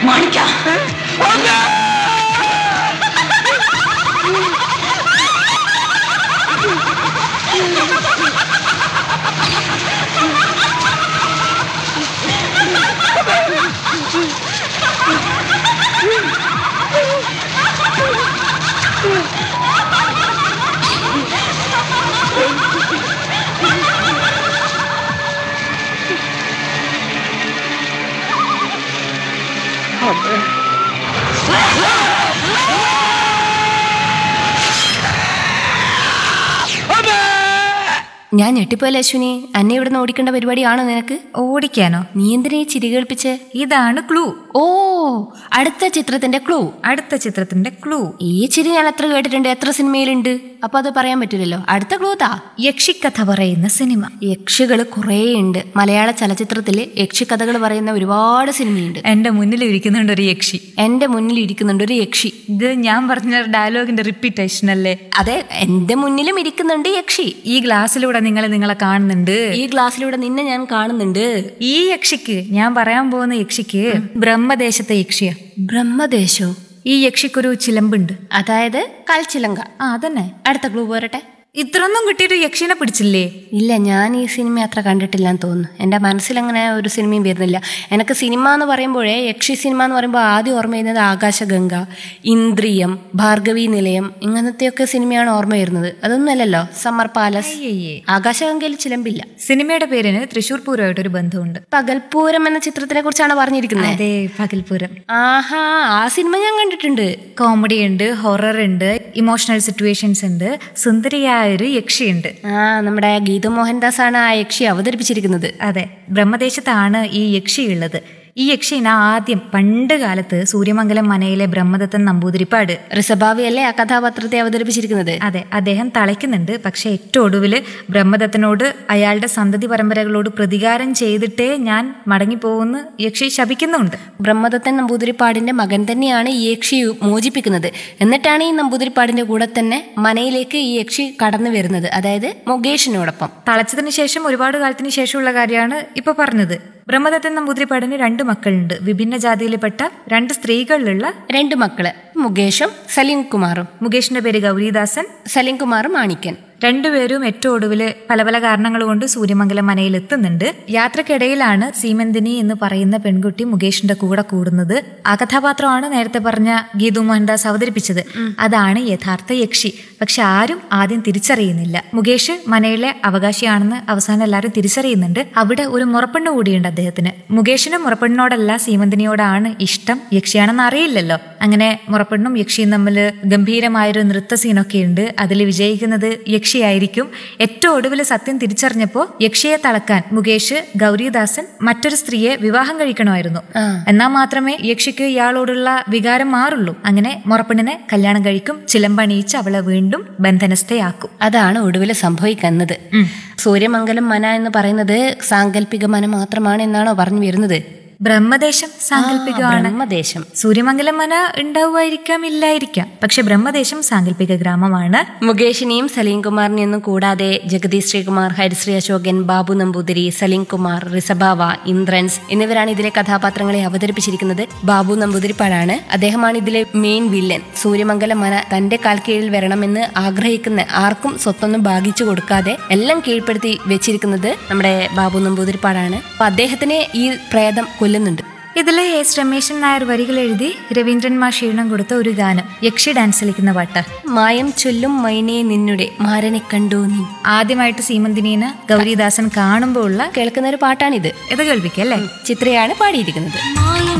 മാണിക്ക ഞാൻ ഞെട്ടിപ്പോയല്ലേ അശ്വിനി അന്നെ ഇവിടുന്ന് ഓടിക്കേണ്ട പരിപാടിയാണോ നിനക്ക് ഓടിക്കാനോ നീ എന്തിനാ ഈ ചിരി കേൾപ്പിച്ച് ഇതാണ് ക്ലൂ ഓ അടുത്ത ചിത്രത്തിന്റെ ക്ലൂ അടുത്ത ചിത്രത്തിന്റെ ക്ലൂ ഈ ചിരി ഞാൻ എത്ര കേട്ടിട്ടുണ്ട് എത്ര സിനിമയിലുണ്ട് അപ്പൊ അത് പറയാൻ പറ്റില്ലല്ലോ അടുത്ത ക്ലൂ താ യക്ഷിക്കഥ പറയുന്ന സിനിമ യക്ഷികൾ കുറേ ഉണ്ട് മലയാള ചലച്ചിത്രത്തിൽ യക്ഷിക്കഥകൾ പറയുന്ന ഒരുപാട് സിനിമയുണ്ട് എന്റെ മുന്നിൽ ഇരിക്കുന്നുണ്ട് ഒരു യക്ഷി എന്റെ മുന്നിൽ ഇരിക്കുന്നുണ്ട് ഒരു യക്ഷി ഇത് ഞാൻ പറഞ്ഞ ഡയലോഗിന്റെ റിപ്പീറ്റേഷൻ അല്ലേ അതെ എന്റെ മുന്നിലും ഇരിക്കുന്നുണ്ട് യക്ഷി ഈ ഗ്ലാസ്സിലൂടെ നിങ്ങൾ നിങ്ങളെ കാണുന്നുണ്ട് ഈ ഗ്ലാസ്സിലൂടെ നിന്നെ ഞാൻ കാണുന്നുണ്ട് ഈ യക്ഷിക്ക് ഞാൻ പറയാൻ പോകുന്ന യക്ഷിക്ക് ബ്രഹ്മദേശത്തെ യക്ഷിയാ ബ്രഹ്മദേശോ ഈ യക്ഷിക്കൊരു ചിലമ്പുണ്ട് അതായത് കൽച്ചിലങ്ക ആ അതന്നെ അടുത്ത ക്ലൂ പോരട്ടെ ഇത്രയൊന്നും കിട്ടിയിട്ട് യക്ഷിനെ പിടിച്ചില്ലേ ഇല്ല ഞാൻ ഈ സിനിമ അത്ര കണ്ടിട്ടില്ലെന്ന് തോന്നുന്നു എൻ്റെ മനസ്സിലങ്ങനെ ഒരു സിനിമയും വരുന്നില്ല എനിക്ക് സിനിമ എന്ന് പറയുമ്പോഴേ യക്ഷി സിനിമ എന്ന് പറയുമ്പോൾ ആദ്യം ഓർമ്മ വരുന്നത് ആകാശഗംഗ ഇന്ദ്രിയം ഭാർഗവി നിലയം ഇങ്ങനത്തെയൊക്കെ സിനിമയാണ് ഓർമ്മ വരുന്നത് അതൊന്നും അല്ലല്ലോ സമ്മർ പാലസ് അയ്യയ്യേ. ആകാശഗംഗയിൽ ചിലമ്പില്ല സിനിമയുടെ പേരിന് തൃശൂർ പൂരമായിട്ടൊരു ബന്ധമുണ്ട് പകൽപൂരം എന്ന ചിത്രത്തിനെ കുറിച്ചാണ് പറഞ്ഞിരിക്കുന്നത് അതെ പകൽപൂരം ആഹാ ആ സിനിമ ഞാൻ കണ്ടിട്ടുണ്ട് കോമഡി ഉണ്ട് ഹൊറർ ഉണ്ട് ഇമോഷണൽ സിറ്റുവേഷൻസ് ഉണ്ട് സുന്ദരിയായ ഒരു യക്ഷിയുണ്ട് ആ നമ്മുടെ ഗീതു മോഹൻദാസ് ആണ് ആ യക്ഷി അവതരിപ്പിച്ചിരിക്കുന്നത് അതെ ബ്രഹ്മദേശത്താണ് ഈ യക്ഷി ഉള്ളത് ഈ യക്ഷിനെ ആദ്യം പണ്ട് കാലത്ത് സൂര്യമംഗലം മനയിലെ ബ്രഹ്മദത്തൻ നമ്പൂതിരിപ്പാട് ഋഷഭാവി അല്ലേ ആ കഥാപാത്രത്തെ അവതരിപ്പിച്ചിരിക്കുന്നത് അതെ അദ്ദേഹം തളയ്ക്കുന്നുണ്ട് പക്ഷെ ഏറ്റവും ഒടുവില് ബ്രഹ്മദത്തനോട് അയാളുടെ സന്തതി പരമ്പരകളോട് പ്രതികാരം ചെയ്തിട്ടേ ഞാൻ മടങ്ങിപ്പോകുന്ന യക്ഷി ശപിക്കുന്നുണ്ട് ബ്രഹ്മദത്തൻ നമ്പൂതിരിപ്പാടിന്റെ മകൻ തന്നെയാണ് ഈ യക്ഷി മോചിപ്പിക്കുന്നത് എന്നിട്ടാണ് ഈ നമ്പൂതിരിപ്പാടിന്റെ കൂടെ തന്നെ മനയിലേക്ക് ഈ യക്ഷി കടന്നു വരുന്നത് അതായത് മുകേഷിനോടൊപ്പം തളച്ചതിന് ശേഷം ഒരുപാട് കാലത്തിന് ശേഷമുള്ള കാര്യമാണ് ഇപ്പൊ പറഞ്ഞത് ബ്രഹ്മദത്തൻ നമ്പൂതിരിപ്പാടിന് രണ്ട് മക്കളുണ്ട് വിഭിന്ന ജാതിയിൽപ്പെട്ട രണ്ട് സ്ത്രീകളിലുള്ള രണ്ട് മക്കള് മുകേഷും സലീം കുമാറും മുകേഷിന്റെ പേര് ഗൗരീദാസൻ സലീം കുമാറും മാണിക്കൻ രണ്ടുപേരും ഏറ്റവും ഒടുവില് പല പല കാരണങ്ങൾ കൊണ്ട് സൂര്യമംഗലം മനയിൽ എത്തുന്നുണ്ട് യാത്രക്കിടയിലാണ് സീമന്തിനി എന്ന് പറയുന്ന പെൺകുട്ടി മുകേഷിന്റെ കൂടെ കൂടുന്നത് ആ കഥാപാത്രമാണ് നേരത്തെ പറഞ്ഞ ഗീതു മോഹൻദാസ് അവതരിപ്പിച്ചത് അതാണ് യഥാർത്ഥ യക്ഷി പക്ഷെ ആരും ആദ്യം തിരിച്ചറിയുന്നില്ല മുകേഷ് മനയിലെ അവകാശിയാണെന്ന് അവസാനം എല്ലാവരും തിരിച്ചറിയുന്നുണ്ട് അവിടെ ഒരു മുറപ്പെണ്ണ് കൂടിയുണ്ട് അദ്ദേഹത്തിന് മുകേഷിന് മുറപ്പെണ്ണിനോടല്ല സീമന്തിനിയോടാണ് ഇഷ്ടം യക്ഷിയാണെന്ന് അറിയില്ലല്ലോ അങ്ങനെ മുറപ്പെണ്ണും യക്ഷിയും തമ്മിൽ ഗംഭീരമായൊരു നൃത്ത സീനൊക്കെ ഉണ്ട് അതിൽ വിജയിക്കുന്നത് യക്ഷിയായിരിക്കും ഏറ്റവും ഒടുവിൽ സത്യം തിരിച്ചറിഞ്ഞപ്പോൾ യക്ഷിയെ തളക്കാൻ മുകേഷ് ഗൗരീദാസൻ മറ്റൊരു സ്ത്രീയെ വിവാഹം കഴിക്കണമായിരുന്നു ആ. എന്നാൽ മാത്രമേ യക്ഷിക്ക് ഇയാളോടുള്ള വികാരം മാറുള്ളൂ അങ്ങനെ മുറപ്പെണ്ണിനെ കല്യാണം കഴിക്കും ചിലമ്പണിയിച്ച് അവളെ വീണ്ടും ബന്ധനസ്ഥയാക്കും അതാണ് ഒടുവിൽ സംഭവിക്കുന്നത് സൂര്യമംഗലം മന എന്ന് പറയുന്നത് സാങ്കല്പിക മന മാത്രമാണ് എന്നാണോ പറഞ്ഞു വരുന്നത് ബ്രഹ്മദേശം സാങ്കല്പികമാണ് ബ്രഹ്മദേശം സൂര്യമംഗലം മന ഉണ്ടാവുമായിരിക്കാം ഇല്ലായിരിക്കാം പക്ഷെ ബ്രഹ്മദേശം സാങ്കല്പിക ഗ്രാമമാണ് മുകേഷിനെയും സലീം കുമാറിനെയൊന്നും കൂടാതെ ജഗദീഷ് ശ്രീകുമാർ ഹരിശ്രീ അശോകൻ ബാബു നമ്പൂതിരി സലീം കുമാർ റിസബാവ ഇന്ദ്രൻസ് എന്നിവരാണ് ഇതിലെ കഥാപാത്രങ്ങളെ അവതരിപ്പിച്ചിരിക്കുന്നത് ബാബു നമ്പൂതിരിപ്പാടാണ് അദ്ദേഹമാണ് ഇതിലെ മെയിൻ വില്ലൻ സൂര്യമംഗലം മന തന്റെ കാൽ കീഴിൽ വരണമെന്ന് ആഗ്രഹിക്കുന്ന ആർക്കും സ്വത്തൊന്നും ഭാഗിച്ചു കൊടുക്കാതെ എല്ലാം കീഴ്പ്പെടുത്തി വെച്ചിരിക്കുന്നത് നമ്മുടെ ബാബു നമ്പൂതിരിപ്പാടാണ് അപ്പൊ അദ്ദേഹത്തിനെ ഈ പ്രേതം കൊല്ലുന്നുണ്ട് ഇതിലെ എസ് രമേശൻ നായർ വരികൾ എഴുതി രവീന്ദ്രൻ മാഷ് ഈണം കൊടുത്ത ഒരു ഗാനം യക്ഷി ഡാൻസ് കളിക്കുന്ന പാട്ട് മായം ചൊല്ലും മൈനേ നിന്നുടെ മാരനെ കണ്ടു നീ ആദ്യമായിട്ട് സീമന്തിനീനെ ഗൗരിദാസൻ കാണുമ്പോൾ ഉള്ള കേൾക്കുന്ന ഒരു പാട്ടാണിത് ഇത് കേൾപ്പിക്കല്ലേ ചിത്രയാണ് പാടിയിരിക്കുന്നത്